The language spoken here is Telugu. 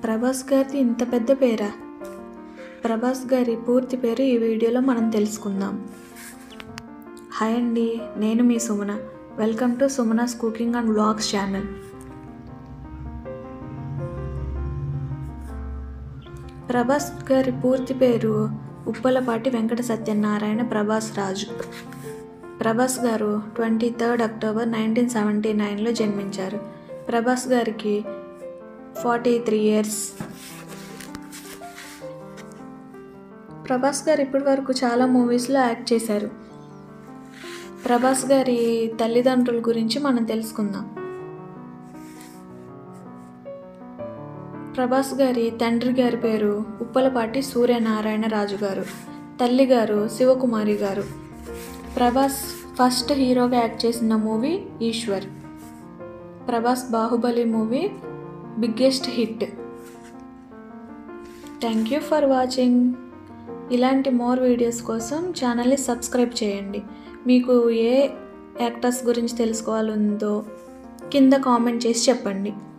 ప్రభాస్ గారిది ఇంత పెద్ద పేరా ప్రభాస్ గారి పూర్తి పేరు ఈ వీడియోలో మనం తెలుసుకుందాం హాయ్ అండి నేను మీ Sumana welcome to Sumana's cooking and vlogs channel Prabhas గారి పూర్తి పేరు ఉప్పలపాటి వెంకట సత్యనారాయణ ప్రభాస్ రాజు ప్రభాస్ గారు twenty third October nineteen seventy నైన్లో జన్మించారు ప్రభాస్ గారికి ఫార్టీ త్రీ ఇయర్స్ ప్రభాస్ గారు ఇప్పటి వరకు చాలా మూవీస్లో యాక్ట్ చేశారు ప్రభాస్ గారి తల్లిదండ్రుల గురించి మనం తెలుసుకుందాం ప్రభాస్ గారి తండ్రి గారి పేరు ఉప్పలపాటి సూర్యనారాయణ రాజు గారు తల్లి గారు శివకుమారి గారు ప్రభాస్ ఫస్ట్ హీరోగా యాక్ట్ చేసిన movie Eeshwar Prabhas Baahubali movie biggest hit thank you for watching ఇలాంటి మోర్ వీడియోస్ కోసం ఛానల్ని సబ్స్క్రైబ్ చేయండి మీకు ఏ యాక్టర్స్ గురించి తెలుసుకోవాలందో కింద కామెంట్ చేసి చెప్పండి